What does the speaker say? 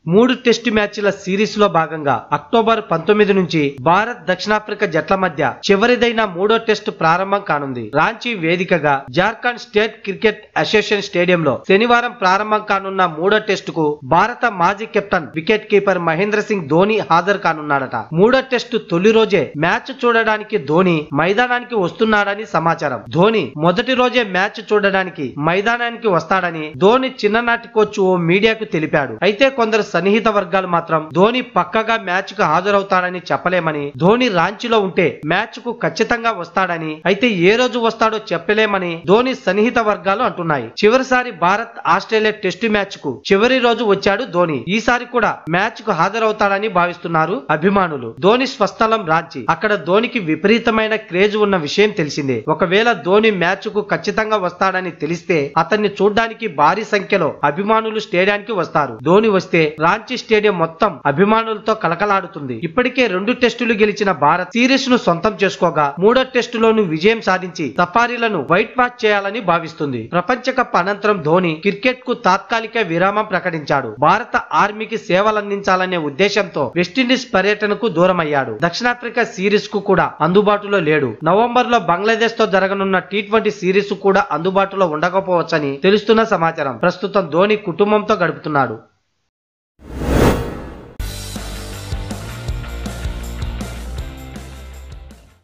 మూడు టెస్టు మ్యాచ్ల సిరీస్ లో భాగంగా అక్టోబర్ పంతొమ్మిది నుంచి భారత్ దక్షిణాఫ్రికా జట్ల మధ్య చివరిదైన మూడో టెస్టు ప్రారంభం కానుంది రాంచీ వేదికగా జార్ఖండ్ స్టేట్ క్రికెట్ అసోసియేషన్ స్టేడియంలో శనివారం ప్రారంభం కానున్న మూడో టెస్టుకు భారత మాజీ captain wicket keeper Mahendra Singh Dhoni హాజరు కానున్నాడట మూడో టెస్టు తొలి రోజే మ్యాచ్ చూడడానికి ధోని మైదానానికి వస్తున్నాడని సమాచారం ధోని మొదటి రోజే మ్యాచ్ చూడడానికి మైదానానికి వస్తాడని ధోని చిన్ననాటి కోచ్ ఓ మీడియాకు తెలిపాడు అయితే కొందరు సన్నిహిత వర్గాలు మాత్రం ధోని పక్కగా మ్యాచ్ కు హాజరవుతాడని చెప్పలేమని ధోని రాంచీలో ఉంటే మ్యాచ్ కు ఖచ్చితంగా వస్తాడని అయితే ఏ రోజు వస్తాడో చెప్పలేమని ధోని సన్నిహిత వర్గాలు అంటున్నాయి చివరిసారి భారత్ ఆస్ట్రేలియా టెస్టు మ్యాచ్ కు చివరి రోజు వచ్చాడు ధోని ఈసారి కూడా మ్యాచ్ కు హాజరవుతాడని భావిస్తున్నారు అభిమానులు ధోని స్వస్థలం రాంచీ అక్కడ ధోనికి విపరీతమైన క్రేజ్ ఉన్న విషయం తెలిసిందే ఒకవేళ ధోని మ్యాచ్ కు ఖచ్చితంగా వస్తాడని తెలిస్తే అతన్ని చూడ్డానికి భారీ సంఖ్యలో అభిమానులు స్టేడియానికి వస్తారు ధోని వస్తే రాంచీ స్టేడియం మొత్తం అభిమానులతో కలకలాడుతుంది ఇప్పటికే రెండు టెస్టులు గెలిచిన భారత్ సిరీస్ ను సొంతం చేసుకోగా మూడో టెస్టులోనూ విజయం సాధించి సఫారీలను వైట్ వాష్ చేయాలని భావిస్తుంది ప్రపంచ కప్ అనంతరం ధోని క్రికెట్ కు తాత్కాలిక విరామం ప్రకటించాడు భారత ఆర్మీకి సేవలందించాలనే ఉద్దేశంతో వెస్టిండీస్ పర్యటనకు దూరమయ్యాడు దక్షిణాఫ్రికా సిరీస్ కు కూడా అందుబాటులో లేడు నవంబర్ లో బంగ్లాదేశ్ తో జరగనున్న టీ ట్వంటీ సిరీస్ కూడా అందుబాటులో ఉండకపోవచ్చని తెలుస్తున్న సమాచారం ప్రస్తుతం ధోని కుటుంబంతో గడుపుతున్నాడు